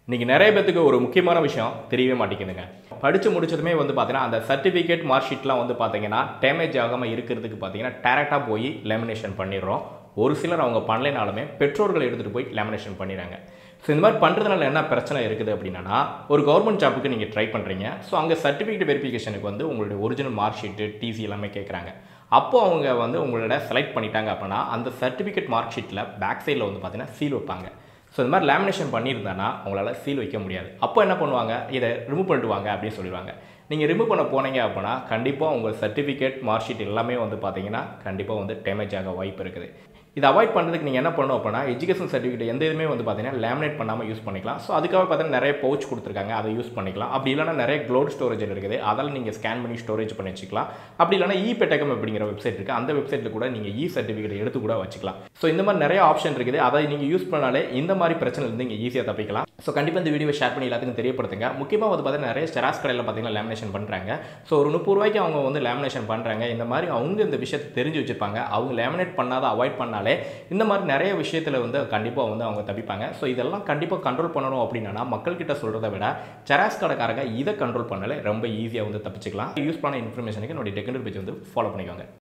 இன்றைக்கி நிறைய பேத்துக்கு ஒரு முக்கியமான விஷயம் தெரியவே மாட்டேங்குதுங்க படித்து முடிச்சதுமே வந்து பார்த்தீங்கன்னா அந்த சர்டிஃபிகேட் மார்க் ஷீட்லாம் வந்து பார்த்தீங்கன்னா டேமேஜ் ஆகாமல் இருக்கிறதுக்கு பார்த்தீங்கன்னா டேரெக்டாக போய் லேமினேஷன் பண்ணிடுறோம் ஒரு சிலர் அவங்க பண்ணலைனாலுமே பெற்றோர்கள் எடுத்துகிட்டு போய் லேமினேஷன் பண்ணிடுறாங்க ஸோ இந்த மாதிரி பண்ணுறதுனால என்ன பிரச்சனை இருக்குது அப்படின்னா ஒரு கவர்மெண்ட் ஜாப்புக்கு நீங்கள் ட்ரை பண்ணுறீங்க ஸோ அங்கே சர்டிஃபிகேட் வெரிஃபிகேஷனுக்கு வந்து உங்களுடைய ஒரிஜினல் மார்க் ஷீட்டு டிசி எல்லாமே கேட்குறாங்க அப்போ அவங்க வந்து உங்களோட செலக்ட் பண்ணிட்டாங்க அப்படின்னா அந்த சர்டிஃபிகேட் மார்க் ஷீட்டில் பேக் சைடில் வந்து பார்த்தீங்கன்னா சீல் வைப்பாங்க ஸோ இந்த மாதிரி லேமினேஷன் பண்ணியிருந்தானா அவங்களால சீல் வைக்க முடியாது அப்போ என்ன பண்ணுவாங்க இதை ரிமூவ் பண்ணிட்டு வாங்க அப்படின்னு சொல்லிடுவாங்க நீங்கள் ரிமூவ் பண்ண போனீங்க அப்படின்னா கண்டிப்பாக உங்கள் சர்டிஃபிகேட் மார்க் ஷீட் எல்லாமே வந்து பார்த்தீங்கன்னா கண்டிப்பாக வந்து டேமேஜ் ஆக வாய்ப்பு இருக்குது இதை அவாய்ட் பண்ணுறதுக்கு நீங்கள் என்ன பண்ணணும் அப்படின்னா எஜுகேஷன் சர்டிஃபிகேட் எந்த இதுவுமே வந்து பார்த்தீங்கன்னா லேமினேட் பண்ணாமல் யூஸ் பண்ணிக்கலாம் ஸோ அதுக்காக பார்த்தீங்கன்னா நிறைய பவுச் கொடுத்துருக்காங்க அதை யூஸ் பண்ணிக்கலாம் அப்படி இல்லைனா நிறைய க்ளோட் ஸ்டோரேஜ் இருக்குது அதில் நீங்கள் ஸ்கேன் பண்ணி ஸ்டோரேஜ் பண்ணி வச்சுக்கலாம் அப்படி இல்லைனா இ பெட்டகம் அப்படிங்கிற வெப்சைட் இருக்குது அந்த வெப்சைட்டில் கூட நீங்கள் இ சர்டிஃபிகேட் எடுத்து கூட வச்சுக்கலாம் ஸோ இந்த மாதிரி நிறைய ஆப்ஷன் இருக்குது அதை நீங்கள் யூஸ் பண்ணாலே இந்த மாதிரி பிரச்சனை இருந்து நீங்கள் ஈஸியாக தப்பிக்கலாம் ஸோ கண்டிப்பாக இந்த வீடியோ ஷேர் பண்ணி எல்லாத்துக்கும் தெரியப்படுத்துங்க முக்கியமாக வந்து பார்த்தீங்கன்னா நிறைய ஸ்டெராஸ் கடையில் பார்த்தீங்கன்னா லேமினேஷன் பண்ணுறாங்க ஸோ ஒரு முப்பது ரூபாய்க்கு அவங்க வந்து லேமினேஷன் பண்ணுறாங்க இந்த மாதிரி அவங்க இந்த விஷயத்தை தெரிஞ்சு வச்சுருப்பாங்க அவங்க லேமினேட் பண்ணாத அவாய்ட் பண்ணாலே இந்த மாதிரி நிறைய விஷயத்தில் வந்து கண்டிப்பாக வந்து அவங்க தப்பிப்பாங்க ஸோ இதெல்லாம் கண்டிப்பாக கண்ட்ரோல் பண்ணணும் அப்படின்னா மக்கள்கிட்ட சொல்கிறத விட செராஸ் கடைக்காரங்க இதை கண்ட்ரோல் பண்ணாலே ரொம்ப ஈஸியாக வந்து தப்பிச்சுக்கலாம் யூஸ் பண்ண இன்ஃபர்மேஷனுக்கு என்னுடைய டெக்னிக்கல் பேஜ் வந்து ஃபாலோ பண்ணிக்கோங்க